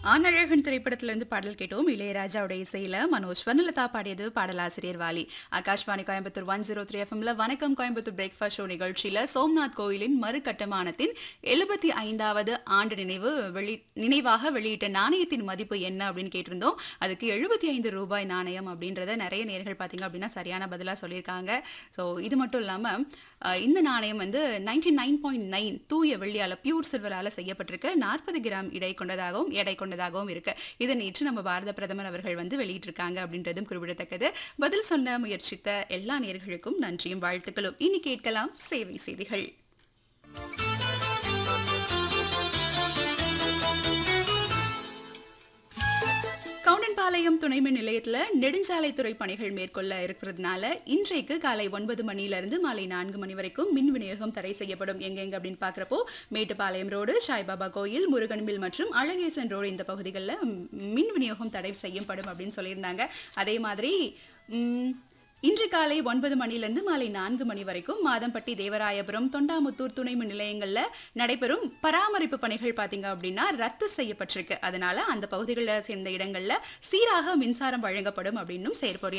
ஆனழகன் திரைப்படத்திலிருந்து பாடல் கேட்டோம் இளையராஜாவுடைய இசையில மனோஜ் வர்ணலதா பாடியது பாடலாசிரியர் Vaali Akashvani Coimbatore one zero three எஃப்எம்ல வணக்கம் கோயம்புத்தூர் பிரேக்ஃபாஸ்ட் ஷோ நிகழ்ச்சியில சோம்நாத் கோயிலின் மறுகட்டுமானத்தின் எழுபத்தி ஐந்தாவது ஆண்டு நினைவு வெளி நினைவாக வெளியிட்ட நாணயத்தின் மதிப்பு என்ன அப்படின்னு கேட்டிருந்தோம் அதுக்கு எழுபத்தி ஐந்து ரூபாய் நாணயம் அப்படின்றத நிறைய நேர்கள் பார்த்தீங்க அப்படின்னா சரியான பதிலாக சொல்லியிருக்காங்க ஸோ இது மட்டும் இல்லாமல் இந்த நாணயம் வந்து நைன்டி நைன் பாயிண்ட் நைன் தூய வெள்ளியால பியூர் சில்வரால செய்யப்பட்டிருக்கு நாற்பது கிராம் எடை கொண்டதாகவும் எடை கொண்டதாகவும் இருக்கு இதை நேற்று நம்ம பாரத பிரதமர் அவர்கள் வந்து வெளியிட்டிருக்காங்க அப்படின்றதும் குறிப்பிடத்தக்கது பதில் சொன்ன முயற்சித்த எல்லா நேர்களுக்கும் நன்றியும் வாழ்த்துக்களும் இனி கேட்கலாம் சேவை செய்திகள் கவுண்டன்பாளையம் துணைமின் நிலையத்துல நெடுஞ்சாலைத்துறை பணிகள் மேற்கொள்ள இருக்கிறதுனால இன்றைக்கு காலை ஒன்பது மணியிலிருந்து மாலை நான்கு மணி வரைக்கும் மின் விநியோகம் தடை செய்யப்படும் எங்கெங்க அப்படின்னு பாக்குறப்போ மேட்டுப்பாளையம் ரோடு சாய்பாபா கோயில் முருகன்பில் மற்றும் அழகேசன் ரோடு இந்த பகுதிகளில் மின் விநியோகம் தடை செய்யப்படும் அப்படின்னு சொல்லியிருந்தாங்க அதே மாதிரி ம், இன்று காலை ஒன்பது மணிலிருந்து மாலை நான்கு மணி வரைக்கும் மாதம்பட்டி தேவராயபுரம் தொண்டாமுத்தூர் துணை மின் நிலையங்கள்ல நடைபெறும் பராமரிப்பு பணிகள் பாத்தீங்க அப்படின்னா ரத்து செய்யப்பட்டிருக்கு அதனால அந்த பகுதிகளில் சேர்ந்த இடங்கள்ல சீராக மின்சாரம் வழங்கப்படும் அப்படின்னும் செயற்பொறி